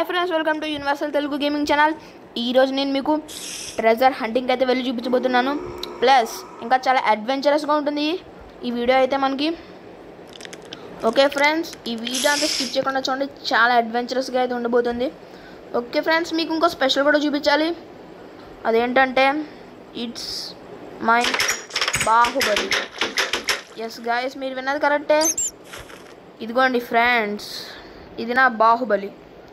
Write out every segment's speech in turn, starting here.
Friends welcome to universal Telugu gaming channel ఈరోజు నేను మీకు ట్రెజర్ హంటింగ్ అయితే వెళ్ళి చూపించబోతున్నాను ప్లస్ ఇంకా చాలా అడ్వెంచరస్గా ఉంటుంది ఈ వీడియో అయితే మనకి ఓకే ఫ్రెండ్స్ ఈ వీడియో అంతా స్కిప్ చేయకుండా చూడండి చాలా అడ్వెంచరస్గా అయితే ఉండబోతుంది ఓకే ఫ్రెండ్స్ మీకు ఇంకో స్పెషల్ కూడా చూపించాలి అదేంటంటే it's my Baahubali yes guys మీరు విన్నది కరెక్టే ఇదిగోండి ఫ్రెండ్స్ ఇది నా బాహుబలి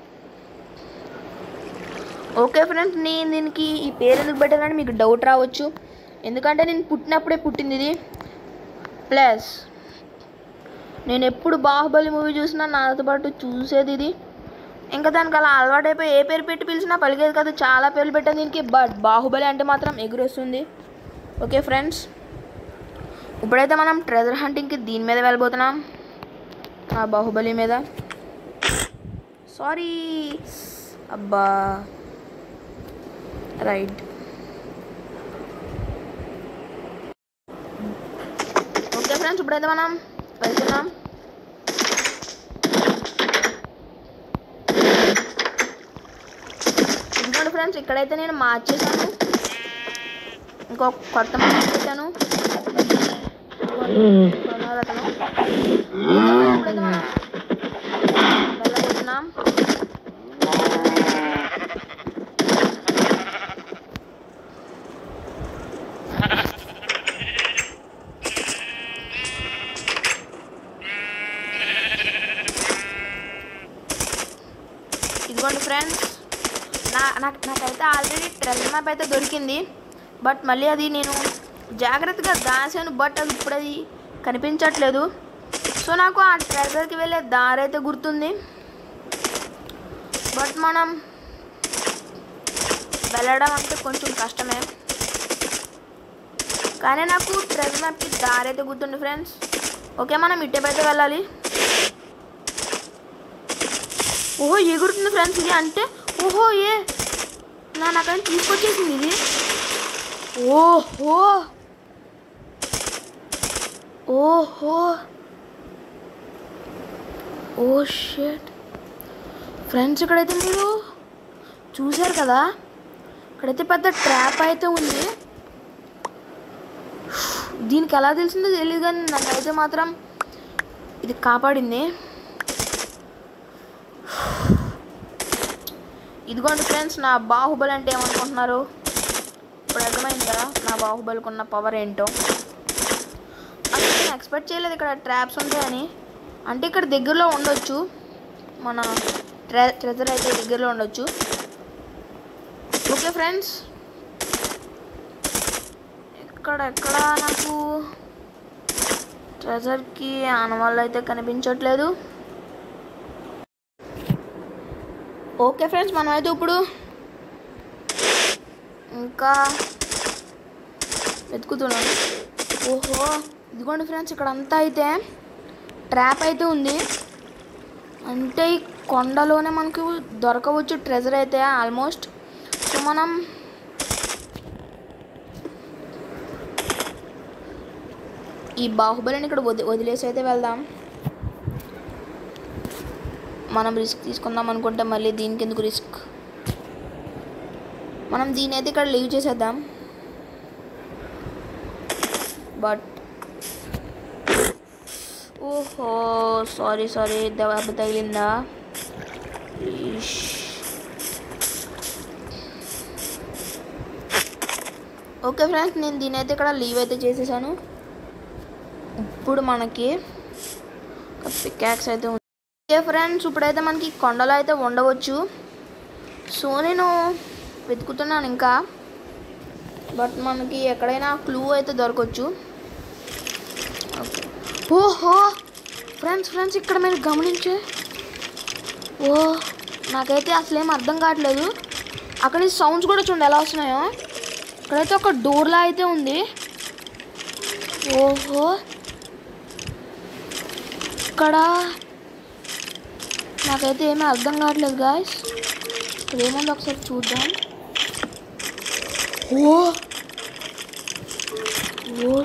ఓకే ఫ్రెండ్స్ నేను దీనికి ఈ పేరు ఎందుకు పెట్టానని మీకు డౌట్ రావచ్చు ఎందుకంటే నేను పుట్టినప్పుడే పుట్టింది ఇది ప్లస్ నేను ఎప్పుడు బాహుబలి మూవీ చూసినా నాతో పాటు చూసేది ఇది ఇంకా దానికి అలా అలవాటైపోయి ఏ పేరు పెట్టి పిలిచినా పలికేది కాదు చాలా పేర్లు పెట్టాను దీనికి బట్ బాహుబలి అంటే మాత్రం ఎగురొస్తుంది ఓకే ఫ్రెండ్స్ ఇప్పుడైతే మనం ట్రెజర్ హంటింగ్కి దీని మీద వెళ్ళబోతున్నాం ఆ బాహుబలి మీద సారీ అబ్బా రైట్ ఓకే ఫ్రెండ్స్ ఇప్పుడైతే మనం వెళ్తున్నాం ఇదిగోండి ఫ్రెండ్స్ ఇక్కడైతే నేను మార్చేసాను ఇంకో కొత్త మార్చి పెట్టాను కొన్నారు అతను ఇప్పుడైతే మనం వెళ్ళబోతున్నాం ఇదిగోండి ఫ్రెండ్స్ నా నాకు నాకైతే ఆల్రెడీ ట్రెజర్ మ్యాప్ అయితే దొరికింది బట్ మళ్ళీ అది నేను జాగ్రత్తగా దాచాను బట్ అది ఇప్పుడు అది కనిపించట్లేదు సో నాకు ఆ ట్రెజర్కి వెళ్ళే దారి అయితే గుర్తుంది బట్ మనం వెళ్ళడం అంటే కొంచెం కష్టమే కానీ నాకు ట్రెజర్ మ్యాప్కి దారి అయితే గుర్తుంది ఫ్రెండ్స్ ఓకే మనం ఇటేపు అయితే వెళ్ళాలి ఓహో ఎగురుతుంది ఫ్రెండ్స్ ఇది అంటే ఓహో ఏ నా నాకని తీసుకొచ్చేసింది ఇది ఓహో ఓహో ఓ షేట్ ఫ్రెండ్స్ ఇక్కడైతే మీరు చూశారు కదా ఇక్కడైతే పెద్ద ట్రాప్ అయితే ఉంది దీనికి ఎలా తెలిసిందో తెలియదు కానీ నన్ను అయితే మాత్రం ఇది కాపాడింది ఇదిగోండి ఫ్రెండ్స్ నా బాహుబలి అంటే ఏమనుకుంటున్నారు ఇప్పుడు అర్థమైంది కదా నా బాహుబలికి ఉన్న పవర్ ఏంటో అసలు నేను ఎక్స్పెక్ట్ చేయలేదు ఇక్కడ ట్రాప్స్ ఉంటాయని అంటే ఇక్కడ దగ్గరలో ఉండొచ్చు మన ట్రె ట్రెజర్ అయితే దగ్గరలో ఉండొచ్చు ఓకే ఫ్రెండ్స్ ఇక్కడ ఎక్కడ నాకు ట్రెజర్కి ఆనవాళ్ళు అయితే కనిపించట్లేదు ఓకే ఫ్రెండ్స్ మనం అయితే ఇప్పుడు ఇంకా వెతుకుతున్నాం ఓహో ఇదిగోండి ఫ్రెండ్స్ ఇక్కడ అంతా అయితే ట్రాప్ అయితే ఉంది అంటే ఈ కొండలోనే మనకు దొరకవచ్చు ట్రెజర్ అయితే ఆల్మోస్ట్ సో మనం ఈ బాహుబలిని ఇక్కడ వది వదిలేసి అయితే వెళ్దాం మనం రిస్క్ తీసుకుందాం అనుకుంటే మళ్ళీ దీనికి ఎందుకు రిస్క్ మనం దీని అయితే ఇక్కడ లీవ్ చేసేద్దాం బట్ ఓహో సారీ సారీ దెబ్బ తగిలిందా ఈష్. ఓకే ఫ్రెండ్స్ నేను దీని అయితే ఇక్కడ లీవ్ అయితే చేసేసాను ఇప్పుడు మనకి పికాక్స్ అయితే ఉంది ఓకే ఫ్రెండ్స్ ఇప్పుడైతే మనకి కొండలో అయితే ఉండవచ్చు సో నేను వెతుకుతున్నాను ఇంకా బట్ మనకి ఎక్కడైనా క్లూ అయితే దొరకవచ్చు ఓకే ఓహో ఫ్రెండ్స్ ఫ్రెండ్స్ ఇక్కడ మీరు గమనించే ఓ నాకైతే అసలేం అర్థం కావట్లేదు అక్కడ ఈ సౌండ్స్ కూడా చూడండి ఎలా వస్తున్నాయో ఇక్కడైతే ఒక డోర్లా అయితే ఉంది ఓహో ఇక్కడ నాకైతే ఏమీ అర్థం కావట్లేదు గాయస్ ఇక్కడ ఏముంది ఒకసారి చూద్దాం ఓ ఓ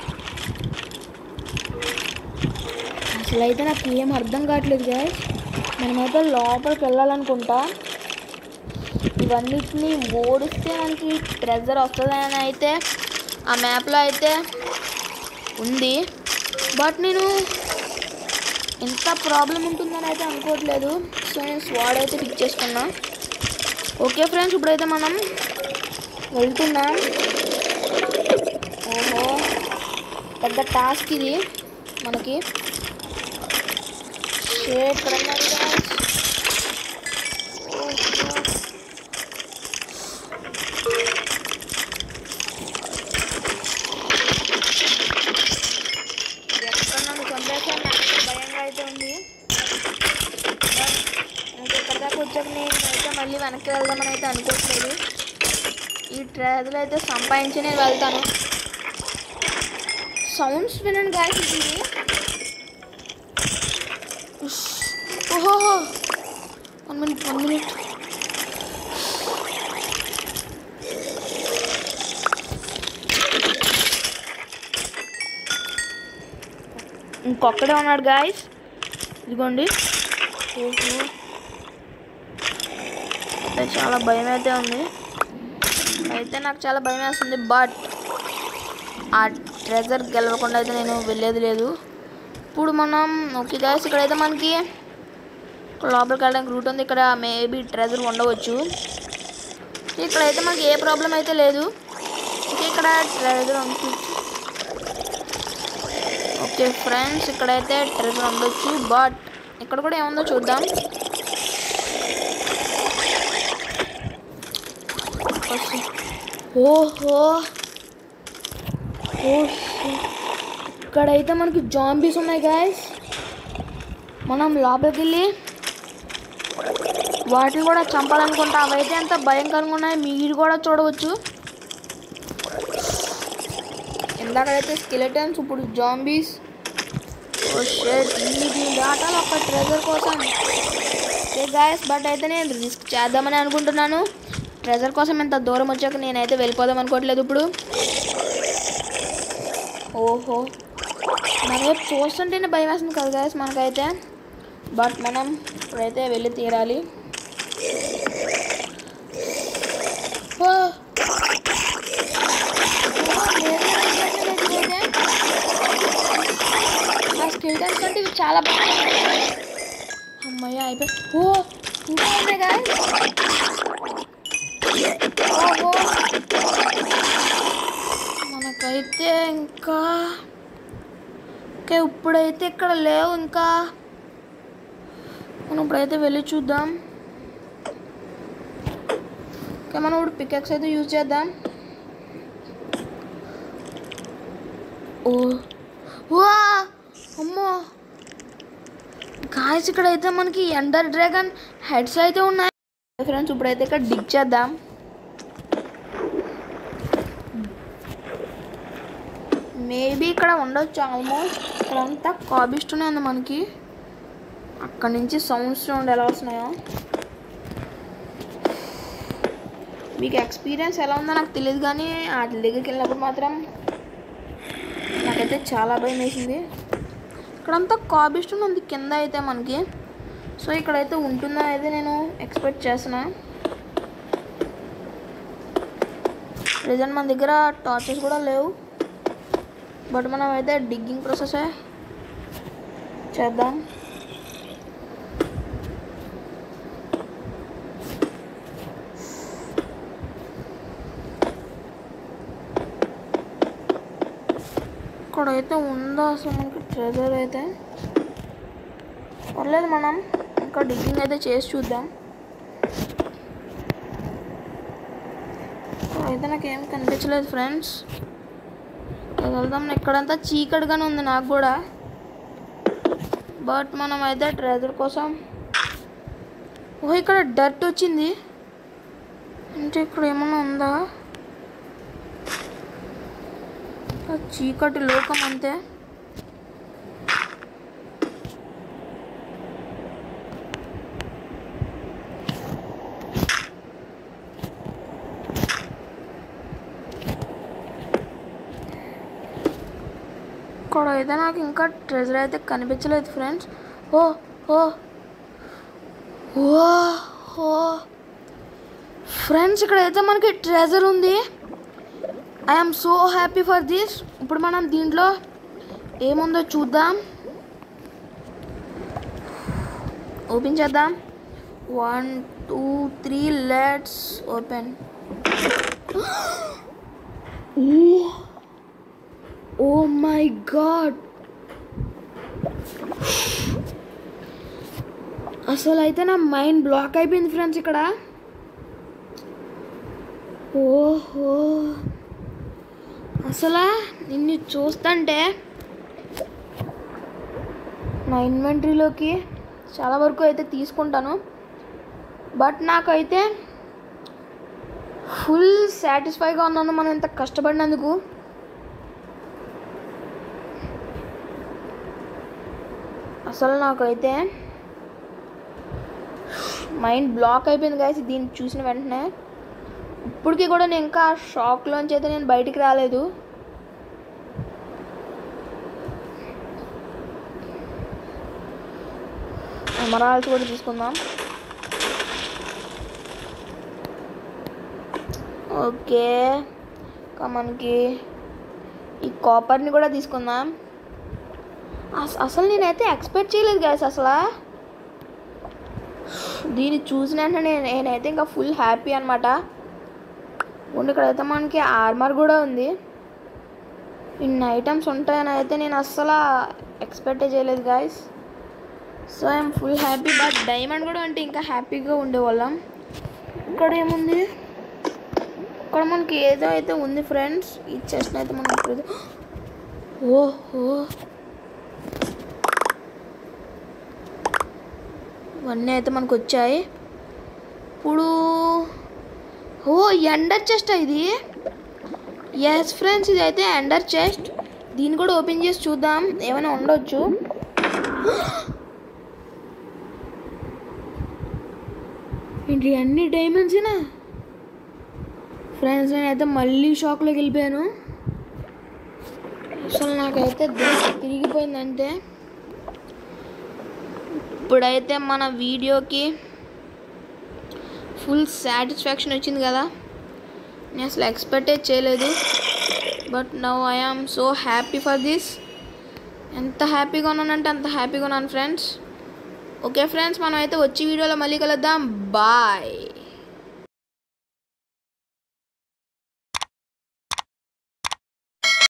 అసలు అయితే నాకు ఏం అర్థం కావట్లేదు గాయస్ మనమైతే లోపలికి వెళ్ళాలనుకుంటా ఇవన్నిటిని ఓడిస్తే మనకి ట్రెజర్ వస్తుందని అయితే ఆ మ్యాప్లో అయితే ఉంది బట్ నేను ఎంత ప్రాబ్లం ఉంటుందని అయితే అనుకోవట్లేదు సో నేను స్వాడ్ అయితే పిక్ చేసుకున్నా ఓకే ఫ్రెండ్స్ ఇప్పుడైతే మనం వెళ్తున్నాం ఓహో పెద్ద టాస్క్ ఇది మనకి షేట్ ఇక్కడ ఉన్నారు guys. ఓహో. ఎక్కడ నన్ను చంపేసాను నాకు భయంగా అయితే ఉంది ఇంకా ఇక్కడ దాకా వచ్చాక నేను అయితే మళ్ళీ వెనక్కి వెళ్దామని అయితే అనుకోవట్లేదు ఈ ట్రాజులు అయితే సంపాదించి నేను వెళ్తాను సౌండ్స్ వినండి గాయస్ ఇది ఉష్. ఓహో వన్ మినిట్ వన్ మినిట్ ఇంకొక్కడే ఉన్నాడు గాయస్ ఇదిగోండి ఓహో అయితే చాలా భయం అయితే ఉంది అయితే నాకు చాలా భయం వేస్తుంది బట్ ఆ ట్రెజర్ గెలవకుండా అయితే నేను వెళ్ళేది లేదు ఇప్పుడు మనం ఓకే గాయస్ ఇక్కడైతే మనకి లోపలికి వెళ్ళడానికి రూట్ ఉంది ఇక్కడ మేబీ ట్రెజర్ ఉండవచ్చు ఇక్కడైతే మనకి ఏ ప్రాబ్లం అయితే లేదు ఓకే ఇక్కడ ట్రెజర్ ఉంటుంది ఓకే ఫ్రెండ్స్ ఇక్కడైతే ట్రెజర్ ఉండొచ్చు బట్ ఇక్కడ కూడా ఏముందో చూద్దాం ఓహో ఓ shit. ఇక్కడైతే మనకి జాంబీస్ ఉన్నాయి గాయస్ మనం లోపలికి వెళ్ళి వాటిని కూడా చంపాలనుకుంటా అవైతే ఎంత భయంకరంగా ఉన్నాయి మీరు కూడా చూడవచ్చు ఇందాకైతే స్కెలెటన్స్ ఇప్పుడు జాంబీస్ ఓ షెట్ ఇది దాటాలి ఒక ట్రెజర్ కోసం ఓకే గాయస్ బట్ అయితే నేను రిస్క్ చేద్దామని అనుకుంటున్నాను ట్రెజర్ కోసం ఇంత దూరం వచ్చాక నేనైతే వెళ్ళిపోదాం అనుకోవట్లేదు ఇప్పుడు ఓహో మన వైపు చూస్తుంటేనే భయం వేస్తుంది కదా గాయస్ మనకైతే బట్ మనం ఇప్పుడైతే వెళ్ళి తీరాలి ఓ ఆ స్కెల్టన్స్ కంటే ఇవి చాలా బాగున్నాయి అమ్మయ్య అయిపోయి ఓ ఇంకా ఉంది గాయస్ ఓహో మనకైతే ఇంకా ఓకే ఇప్పుడైతే ఇక్కడ లేవు ఇంకా మనం ఇప్పుడైతే వెళ్ళి చూద్దాం ఓకే మనం ఇప్పుడు పికెక్స్ అయితే యూజ్ చేద్దాం ఓ వా అమ్మో గాయస్ ఇక్కడ అయితే మనకి ఎండర్ డ్రాగన్ హెడ్స్ అయితే ఉన్నాయి ఫ్రెండ్స్ ఇప్పుడైతే ఇక్కడ డిగ్ చేద్దాం మేబీ ఇక్కడ ఉండొచ్చు ఆల్మోస్ట్ ఇక్కడంతా కాబిస్తూనే ఉంది మనకి అక్కడి నుంచి సౌండ్స్ సౌండ్ ఎలా వస్తున్నాయో మీకు ఎక్స్పీరియన్స్ ఎలా ఉందో నాకు తెలియదు కానీ వాటి దగ్గరికి వెళ్ళినప్పుడు మాత్రం నాకైతే చాలా భయం వేసింది ఇక్కడంతా కాబిస్టూన్ ఉంది కింద అయితే మనకి సో ఇక్కడైతే ఉంటుందని అయితే నేను ఎక్స్పెక్ట్ చేస్తున్నా ప్రజెంట్ మన దగ్గర టార్చెస్ కూడా లేవు బట్ మనం అయితే డిగ్గింగ్ ప్రాసెసే చేద్దాం ఇక్కడైతే ఉందా అసలు మనకి ట్రెజర్ అయితే పర్లేదు మనం ఇంకా డిగ్గింగ్ అయితే చేసి చూద్దాం ఇక్కడైతే నాకు ఏం కనిపించలేదు ఫ్రెండ్స్ వెళ్దాం ఇక్కడంతా చీకటిగానే ఉంది నాకు కూడా బట్ మనం అయితే ట్రెజర్ కోసం ఓ ఇక్కడ డర్ట్ వచ్చింది అంటే ఇక్కడ ఏమన్నా ఉందా ఆ చీకటి లోకం అంతే ఇక్కడ అయితే నాకు ఇంకా ట్రెజర్ అయితే కనిపించలేదు ఫ్రెండ్స్ ఓ ఓ ఓహో ఫ్రెండ్స్ ఇక్కడ అయితే మనకి ట్రెజర్ ఉంది I'm so happy for this ఇప్పుడు మనం దీంట్లో ఏముందో చూద్దాం ఓపెన్ చేద్దాం one two three let's open oh my god అసలు అయితే నా మైండ్ బ్లాక్ అయిపోయింది ఫ్రెండ్స్ ఇక్కడ ఓహో అసలు నిన్ను చూస్తుంటే నా ఇన్వెంటరీలోకి చాలా వరకు అయితే తీసుకుంటాను బట్ నాకైతే ఫుల్ సాటిస్ఫైగా ఉన్నాను మనం ఇంత కష్టపడినందుకు అసలు నాకైతే మైండ్ బ్లాక్ అయిపోయింది గాయస్ దీన్ని చూసిన వెంటనే ఇప్పటికీ కూడా నేను ఇంకా షాక్లోంచి అయితే నేను బయటికి రాలేదు ఎమరాల్స్ కూడా తీసుకుందాం ఓకే ఇంకా మనకి ఈ కాపర్ని కూడా తీసుకుందాం అస- అసలు నేనైతే ఎక్స్పెక్ట్ చేయలేదు గాయస్ అసలు దీన్ని చూసిన వెంటనే నేను నేనైతే ఇంకా ఫుల్ హ్యాపీ అనమాట ఉండి ఇక్కడైతే మనకి ఆర్మర్ కూడా ఉంది ఇన్ని ఐటమ్స్ ఉంటాయని అయితే నేను అస్సలు ఎక్స్పెక్ట్ చేయలేదు guys so I'm full happy but diamond కూడా అంటే ఇంకా హ్యాపీగా ఉండేవాళ్ళం ఇక్కడ ఏముంది ఇక్కడ మనకి ఏదో అయితే ఉంది ఫ్రెండ్స్ ఈ చెస్ట్ అయితే మనకి ఇప్పుడు ఓహో ఇవన్నీ అయితే మనకు వచ్చాయి ఇప్పుడు ఓ ఎండర్ చెస్ట్ ఇది ఎస్ ఫ్రెండ్స్ ఇది అయితే ఎండర్ చెస్ట్ దీన్ని కూడా ఓపెన్ చేసి చూద్దాం ఏమైనా ఉండొచ్చు ఏంటి అన్ని డైమండ్సేనా ఫ్రెండ్స్ నేనైతే మళ్ళీ షాక్లోకి వెళ్ళిపోయాను అసలు నాకైతే దేశ తిరిగిపోయిందంటే ఇప్పుడైతే మన వీడియోకి ఫుల్ సాటిస్ఫాక్షన్ వచ్చింది కదా నేను అసలు ఎక్స్పెక్టే చేయలేదు but now I am so happy for this ఎంత హ్యాపీగా ఉన్నానంటే అంత హ్యాపీగా ఉన్నాను ఫ్రెండ్స్ ఓకే ఫ్రెండ్స్ మనం అయితే వచ్చి వీడియోలో మళ్ళీ కలుద్దాం బాయ్